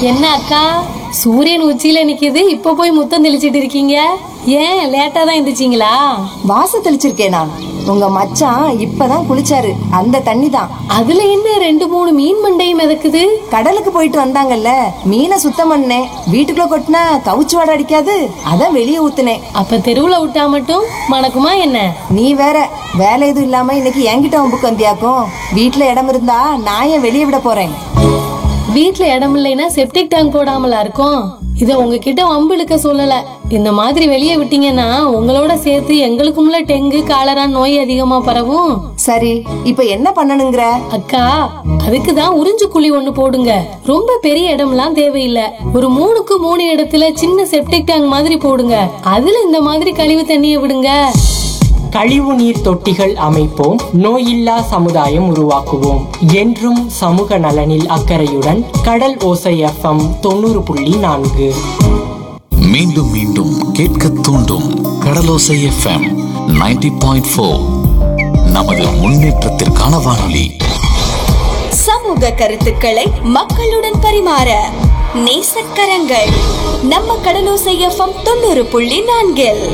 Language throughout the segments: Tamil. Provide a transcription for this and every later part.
என்ன அக்கா சூரியன் உச்சியில நிக்குது இப்ப போய் முத்தம் தெளிச்சிட்டு இருக்கீங்க ஏன் லேட்டா தான் எந்திரிச்சிங்களா வாச தெளிச்சிருக்கேனா உங்க மச்சான் இப்பதான் குளிச்சாரு அந்த தண்ணி தான் அதுல என்ன ரெண்டு மூணு மீன் மண்டையும் மிதக்குது கடலுக்கு போயிட்டு வந்தாங்கல்ல மீனை சுத்தம் பண்ணேன் வீட்டுக்குள்ள கொட்டினா கவுச்சு வாடை அடிக்காது அதான் வெளியே ஊத்துனேன் அப்ப தெருவுல விட்டா மட்டும் மணக்குமா என்ன நீ வேற வேலை எதுவும் இல்லாம இன்னைக்கு என்கிட்ட உம்புக்கு வந்தியாக்கும் வீட்டுல இடம் இருந்தா நான் ஏன் வெளியே விட போறேன் வீட்ல இடம் இல்லைன்னா செப்டிக் டேங்க் போடாமலா இருக்கும் இத உங்ககிட்ட வம்பு இழுக்க சொல்லல இந்த மாதிரி வெளியே விட்டீங்கன்னா உங்களோட சேர்த்து எங்களுக்கும்ல டெங்கு காலரா நோய் அதிகமா பரவும் சரி இப்ப என்ன பண்ணணுங்கிற அக்கா அதுக்கு தான் உறிஞ்சு குழி ஒண்ணு போடுங்க ரொம்ப பெரிய இடம்லாம் தேவையில்லை ஒரு மூணுக்கு மூணு இடத்துல சின்ன செப்டிக் டேங்க் மாதிரி போடுங்க அதுல இந்த மாதிரி கழிவு தண்ணியை விடுங்க கழிவு நீர் தொட்டிகள் அமைப்போம் நோயில்லா சமுதாயம் உருவாக்குவோம் என்றும் சமூக நலனில் அக்கறையுடன் கடல் ஓசை எஃப்எம் தொண்ணூறு புள்ளி நான்கு மீண்டும் மீண்டும் கேட்க தூண்டும் கடலோசை எஃப்எம் 90.4 பாயிண்ட் ஃபோர் நமது முன்னேற்றத்திற்கான வானொலி சமூக கருத்துக்களை மக்களுடன் பரிமாற நேசக்கரங்கள் நம்ம கடலோசை எஃப்எம் தொண்ணூறு புள்ளி நான்கில்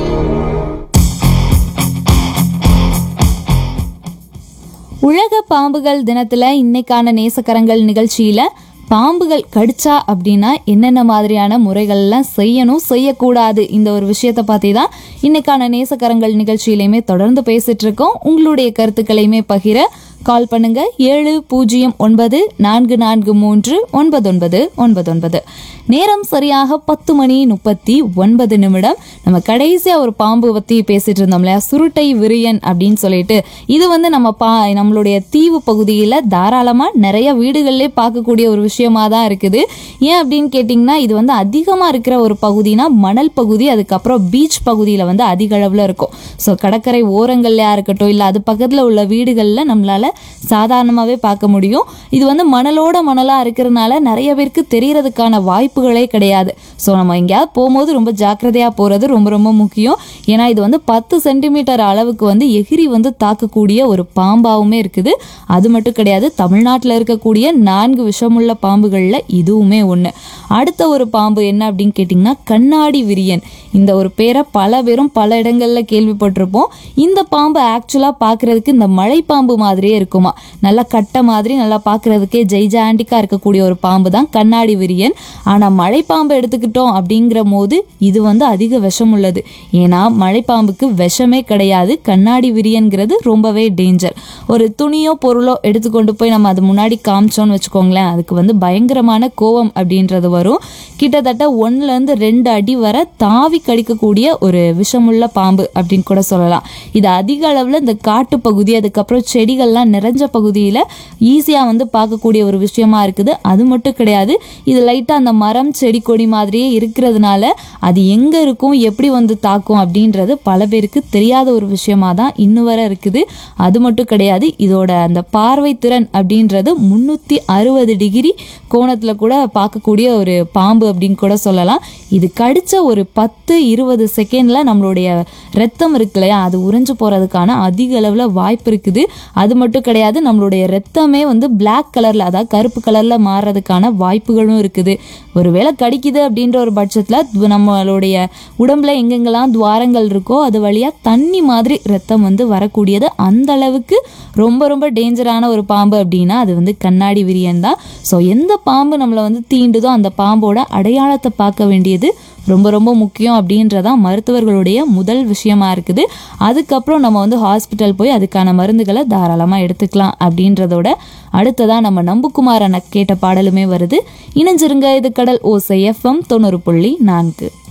உலக பாம்புகள் தினத்துல இன்னைக்கான நேசக்கரங்கள் நிகழ்ச்சியில பாம்புகள் கடிச்சா அப்படின்னா என்னென்ன மாதிரியான முறைகள்லாம் செய்யணும் செய்யக்கூடாது இந்த ஒரு விஷயத்தை பற்றி தான் இன்னைக்கான நேசக்கரங்கள் நிகழ்ச்சியிலையுமே தொடர்ந்து பேசிட்டு இருக்கோம் உங்களுடைய கருத்துக்களையுமே பகிர கால் பண்ணுங்க ஏழு பூஜ்ஜியம் ஒன்பது நான்கு நான்கு மூன்று ஒன்பது ஒன்பது ஒன்பது ஒன்பது நேரம் சரியாக பத்து மணி முப்பத்தி ஒன்பது நிமிடம் நம்ம கடைசியா ஒரு பாம்பு பத்தி பேசிட்டு இருந்தோம் இல்லையா சுருட்டை விரியன் அப்படின்னு சொல்லிட்டு இது வந்து நம்ம பா நம்மளுடைய தீவு பகுதியில் தாராளமா நிறைய வீடுகள்லேயே பார்க்கக்கூடிய ஒரு விஷயமா தான் இருக்குது ஏன் அப்படின்னு கேட்டிங்கன்னா இது வந்து அதிகமாக இருக்கிற ஒரு பகுதினா மணல் பகுதி அதுக்கப்புறம் பீச் பகுதியில் வந்து அதிக அளவில் இருக்கும் ஸோ கடற்கரை ஓரங்கள்லையா இருக்கட்டும் இல்லை அது பக்கத்தில் உள்ள வீடுகளில் நம்மளால சாதாரணமாகவே பார்க்க முடியும் இது வந்து மணலோட மணலாக இருக்கிறதுனால நிறைய பேருக்கு தெரியறதுக்கான வாய்ப்புகளே கிடையாது ஸோ நம்ம எங்கேயாவது போகும்போது ரொம்ப ஜாக்கிரதையாக போகிறது ரொம்ப ரொம்ப முக்கியம் ஏன்னா இது வந்து பத்து சென்டிமீட்டர் அளவுக்கு வந்து எகிரி வந்து தாக்கக்கூடிய ஒரு பாம்பாவுமே இருக்குது அது மட்டும் கிடையாது தமிழ்நாட்டில் இருக்கக்கூடிய நான்கு விஷமுள்ள பாம்புகளில் இதுவுமே ஒன்று அடுத்த ஒரு பாம்பு என்ன அப்படின்னு கேட்டிங்கன்னா கண்ணாடி விரியன் இந்த ஒரு பேரை பல பேரும் பல இடங்களில் கேள்விப்பட்டிருப்போம் இந்த பாம்பு ஆக்சுவலாக பார்க்குறதுக்கு இந்த மலைப்பாம்பு மாதிரியே இருக்குமா நல்லா கட்டை மாதிரி நல்லா பார்க்குறதுக்கே ஜெய்ஜாண்டிக்காக இருக்கக்கூடிய ஒரு பாம்பு தான் கண்ணாடி விரியன் ஆனால் மலைப்பாம்பு எடுத்துக்கிட்டோம் அப்படிங்கிற போது இது வந்து அதிக விஷம் உள்ளது ஏன்னா மலைப்பாம்புக்கு விஷமே கிடையாது கண்ணாடி விரியன்கிறது ரொம்பவே டேஞ்சர் ஒரு துணியோ பொருளோ எடுத்துக்கொண்டு போய் நம்ம அது முன்னாடி காமிச்சோம்னு வச்சுக்கோங்களேன் அதுக்கு வந்து பயங்கரமான கோவம் அப்படின்றது வரும் கிட்டத்தட்ட ஒன்றுலேருந்து ரெண்டு அடி வரை தாவி கடிக்கக்கூடிய ஒரு விஷமுள்ள பாம்பு அப்படின்னு கூட சொல்லலாம் இது அதிக அளவில் இந்த காட்டு பகுதி அதுக்கப்புறம் செடிகள்லாம் நிறைஞ்ச பகுதியில் ஈஸியாக வந்து பார்க்கக்கூடிய ஒரு விஷயமா இருக்குது அது மட்டும் கிடையாது இது லைட்டாக அந்த மரம் செடி கொடி மாதிரியே இருக்கிறதுனால அது எங்கே இருக்கும் எப்படி வந்து தாக்கும் அப்படின்றது பல பேருக்கு தெரியாத ஒரு விஷயமா தான் இன்னும் வரை இருக்குது அது மட்டும் கிடையாது இதோட அந்த பார்வை திறன் அப்படின்றது முந்நூற்றி அறுபது டிகிரி கோணத்தில் கூட பார்க்கக்கூடிய ஒரு பாம்பு அப்படின்னு கூட சொல்லலாம் இது கடிச்ச ஒரு பத்து இருபது செகண்டில் நம்மளுடைய ரத்தம் இருக்கு இல்லையா அது உறைஞ்சு போகிறதுக்கான அதிக அளவில் வாய்ப்பு இருக்குது அது மட்டும் கிடையாது நம்மளுடைய ரத்தமே வந்து Black கலரில் அதாவது கருப்பு கலரில் மாறுறதுக்கான வாய்ப்புகளும் இருக்குது ஒருவேளை கடிக்குது அப்படின்ற ஒரு பட்சத்தில் நம்மளுடைய உடம்புல எங்கெங்கெல்லாம் துவாரங்கள் இருக்கோ அது வழியாக தண்ணி மாதிரி ரத்தம் வந்து வரக்கூடியது அந்த அளவுக்கு ரொம்ப ரொம்ப டேஞ்சரான ஒரு பாம்பு அப்படின்னா அது வந்து கண்ணாடி விரியன் தான் ஸோ எந்த பாம்பு நம்மளை வந்து தீண்டுதோ அந்த பாம்போட அடையாளத்தை பார்க்க வேண்டியது ரொம்ப ரொம்ப முக்கியம் அப்படின்றதான் மருத்துவர்களுடைய முதல் விஷயமா இருக்குது அதுக்கப்புறம் நம்ம வந்து ஹாஸ்பிட்டல் போய் அதுக்கான மருந்துகளை தாராளமாக எடுத்துக்கலாம் அப்படின்றதோட அடுத்ததான் நம்ம நம்புக்குமார் அண்ணா கேட்ட பாடலுமே வருது இணைஞ்சிருங்க இது கடல் ஓசை எஃப்எம் தொண்ணூறு புள்ளி நான்கு